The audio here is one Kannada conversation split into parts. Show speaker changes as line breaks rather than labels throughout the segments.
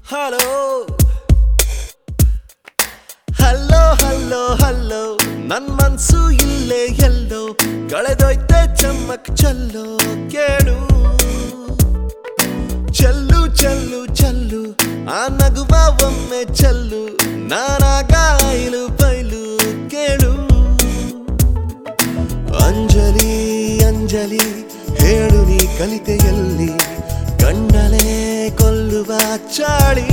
ಹಲೋ ಹಲೋ ಹಲೋ ಹಲೋ ನನ್ ಮನ್ಸು ಇಲ್ಲೇ ಎಲ್ಲೋ ಕಳೆದೋಯ್ತೆ ಚಮ್ಮಕ್ ಚಲ್ಲೋ ಕೇಳು ಚೆಲ್ಲು ಚೆಲ್ಲು ಚೆಲ್ಲು ಆ ನಗುವ ಒಮ್ಮೆ ಚೆಲ್ಲು ನಾನಾಗ ಐಲು ಬೈಲು ಕೇಳು ಅಂಜಲಿ ಅಂಜಲಿ ಹೇಳು ನೀ ಕಲಿತೆಯಲ್ಲಿ ಗಂಡಲೇ ಕೊಲ್ಲುವ ಚಾಳಿ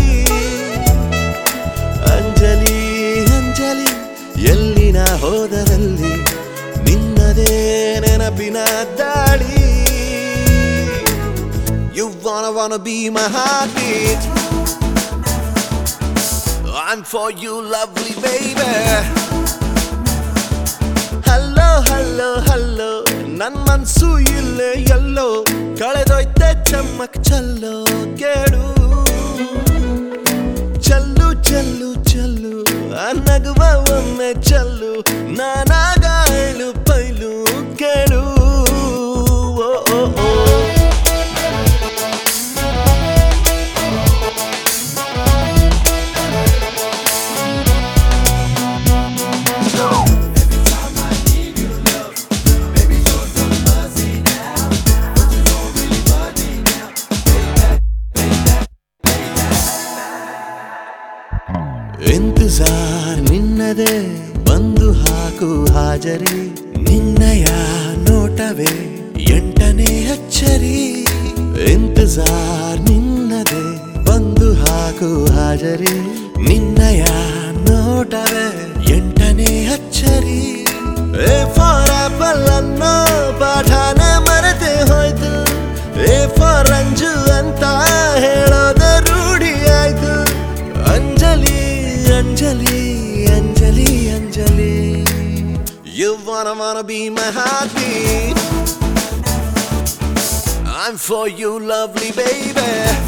ಅಂಜಲಿ ಅಂಜಲಿ ಎಲ್ಲಿನ ಹೋದರಲ್ಲಿ ನಿನ್ನದೇ ನೆನಪಿನ ದಾಳಿ You wanna wanna be my heartbeat I'm for you lovely baby hello hello hello ನನ್ ಮನ್ಸು ಇಲ್ಲೇ ಎಲ್ಲೋ ಕಳೆದೋಯ್ತೆ ಚಮ್ಮಕ್ ಚಲ್ಲೋ ಕೇಳು ಚಲ್ಲು ಚಲ್ಲು ಚಲ್ಲು ಆ ನಗುವ ಒಮ್ಮೆ ಚಲ್ಲು ನಾನಾಗ ಐಲು ಪೈಲು ಕೇಳು ಓ ಓ ಓ ಇಂತಜಾರ್ ನಿನ್ನದೇ ಬಂದು ಹಾಕು ಹಾಜರಿ ನಿನ್ನಯ ನೋಟವೇ ಎಂಟನೇ ಅಚ್ಚರಿ ಇಂತಜಾರ್ ನಿನ್ನದೇ ಬಂದು ಹಾಕು ಹಾಜರಿ ನಿನ್ನಯ ನೋಟವೇ ಎಂಟನೇ ಅಚ್ಚರಿ ಎ ಫಾರ್ ಆಪಲ್ ಅನ್ನೋ ಪಾಠಾನ ಮರೆತೆ ಹೋಯ್ತು ಎ ಫಾರ್ ಅಂಜು ಅಂತ ಹೇಳೋದ ರೂಢಿ ಆಯ್ತು Anjali Anjali Anjali Anjali You wanna wanna be my heartbeat I'm for you lovely baby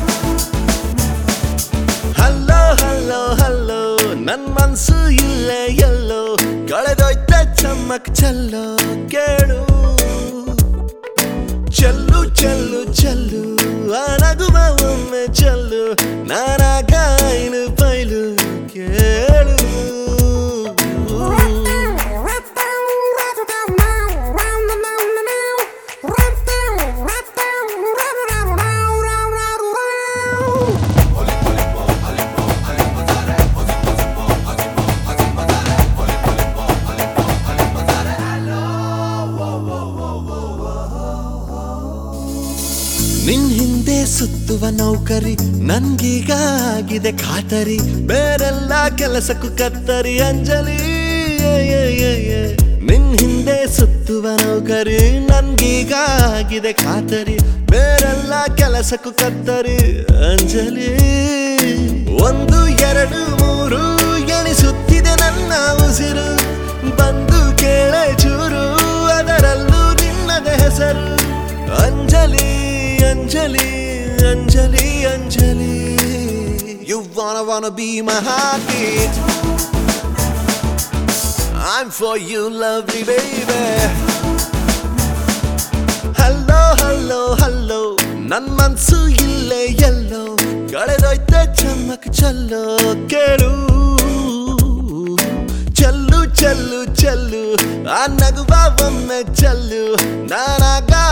hello hello hello ನನ್ ಮನ್ಸು ಇಲ್ಲೇ ಎಲ್ಲೋ ಕಳೆದೋಯ್ತ ಚಮ್ಮಕ್ ಚಲ್ಲೋ ಕೇಳು ಚೆಲ್ಲು ಚೆಲ್ಲು ಚೆಲ್ಲು ಆ ನಗುವ ಒಮ್ಮೆ ಚೆಲ್ಲು ನಾನಾಗ ಐನು ಪೈಲು ಕೇಳು ನಿನ್ ಹಿಂದೆ ಸುತ್ತುವ ನೌಕರಿ ನನ್ಗೀಗ ಆಗಿದೆ ಖಾತರಿ ಬೇರೆಲ್ಲ ಕೆಲಸಕ್ಕೂ ಕತ್ತರಿ ಅಂಜಲಿ ಏ, ಏ, ಏ, ಏ. ನಿನ್ ಹಿಂದೆ ಸುತ್ತುವ ನೌಕರಿ ನನ್ಗೀಗ ಆಗಿದೆ ಖಾತರಿ ಬೇರೆಲ್ಲ ಕೆಲಸಕ್ಕೂ ಕತ್ತರಿ ಅಂಜಲಿ ಒಂದು ಎರಡು ಮೂರು ಎಣಿಸುತ್ತಿದೆ ನನ್ನ ಉಸಿರು ಬಂದು ಕೇಳೆ ಚೂರು ಅದರಲ್ಲೂ ನಿನ್ನದ ಹೆಸರು Anjali Anjali Anjali Anjali You wanna wanna be my heartbeat I'm for you lovely baby hello hello hello ನನ್ ಮನ್ಸು ಇಲ್ಲೇ ಎಲ್ಲೋ ಕಳೆದೋಯ್ತೆ ಚಮ್ಮಕ್ ಚಲ್ಲೋ ಕೇಳು ಚಲ್ಲು ಚಲ್ಲು ಚಲ್ಲು ಆ ನಗುವ ಒಮ್ಮೆ ಚಲ್ಲು ನಾನಾಗ